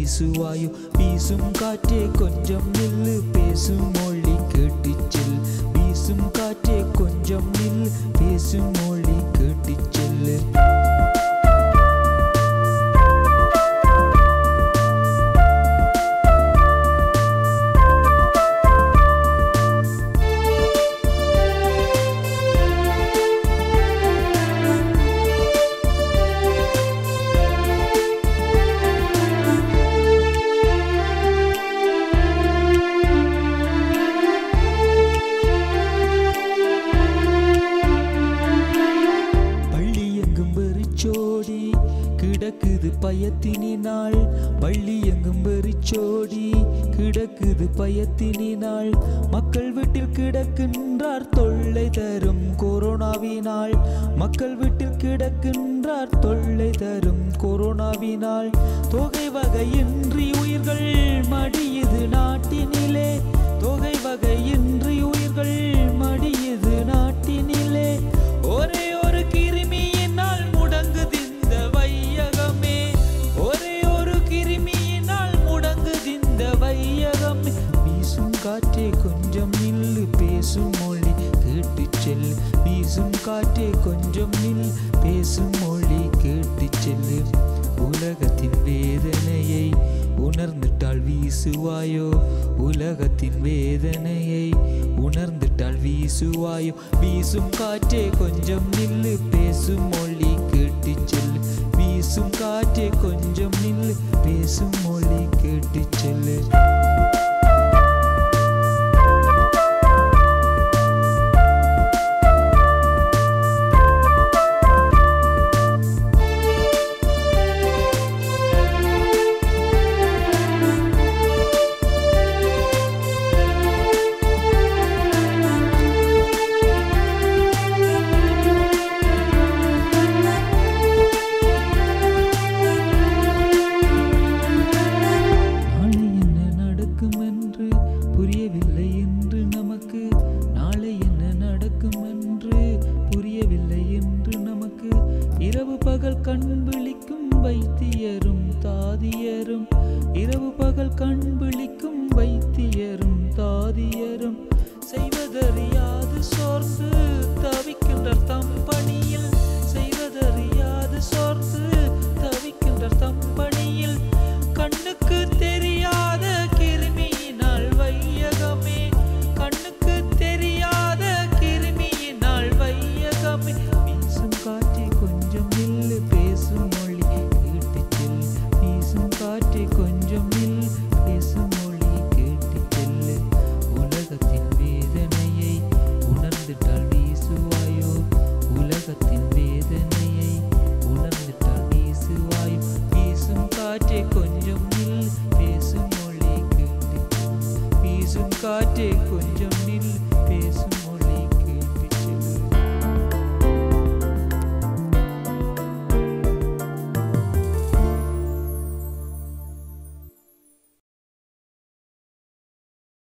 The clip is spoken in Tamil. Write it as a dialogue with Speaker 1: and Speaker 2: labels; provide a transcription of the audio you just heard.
Speaker 1: வீசுவாயோ வீசும் காற்றே கொஞ்சம் நில்லு பேசும் மொழி கேட்டுச் செல் வீசும் காற்றே கொஞ்சம் நில்லு பேசும் மொழி கேட்டுச் செல்லு பள்ளி எங்கும் வெறிச்சோடி கிடக்குது பயத்தினினாள் பள்ளி எங்கும் வெறிச்சோடி கிடக்குது பயத்தினினாள் மக்கள் வீட்டில் கிடக்கின்றார் தொல்லை தரும் கொரோனாவினால் மக்கள் வீட்டில் கிடக்கின்றார் தொல்லை தரும் கொரோனாவினால் தொகை வகையின்றி உயிர்கள் மடியுது நாட்டினிலே தொகை வகையின்றி உயிர்கள் மடியுது நாட்டினிலே ஒரே ஒரு கிருமியினால் முடங்குது இந்த வையகமே ஒரே ஒரு கிருமியினால் முடங்குது இந்த வையகமே வீசும் காற்றே கொஞ்சம் நில்லு பேசும் மொழி கேட்டுச் செல்லு வீசும் காற்றே கொஞ்சம் நில் பேசும் மொழி கேட்டுச் செல்லு உலகத்தின் வேதனையை உணர்ந்துட்டால் வீசுவாயோ உலகத்தின் வேதனையை உணர்ந்துட்டால் வீசுவாயோ வீசும் காற்றே கொஞ்சம் நில்லு பேசும் மொழி கேட்டுச் செல்லு வீசும் காற்றே கொஞ்சம் நில்லு பேசும் மொழி கேட்டுச் செல்லு நாளை என்ன நடக்கும் என்று புரியவில்லை என்று நமக்கு நாளை என்ன நடக்கும் என்று புரியவில்லை என்று நமக்கு இரவு பகல் கண் விழிக்கும் வைத்தியரும் தாதியரும் இரவு பகல் கண் விழிக்கும் வைத்தியரும் தாதியரும் செய்வதறியாது சோர்ந்து தவிக்கின்ற தம் பணியில் செய்வதறியாது சோர்ந்து தவிக்கின்ற தம் பணியில் கண்ணுக்கு தெரியாத கிருமியினால் வையகமே கண்ணுக்கு தெரியாத கிருமியினால் வையகமே வீசும் காற்றே கொஞ்சம் நில்லு பேசும் மொழி கேட்டுச் செல் வீசும் காற்றே கொஞ்சம் நில் பேசும் மொழி கேட்டுச் செல்லு உலகத்தின் வேதனையை உணர்ந்துட்டால் வீசுவாயோ உலகத்தின் வேதனையை உணர்ந்துட்டால் வீசுவாயோ வீசும் காற்றே கொஞ்சம் நில் பேசும் மொழி கேட்டுச் செல் வீசும் காற்றே கொஞ்சம் நில் பேசும் மொழி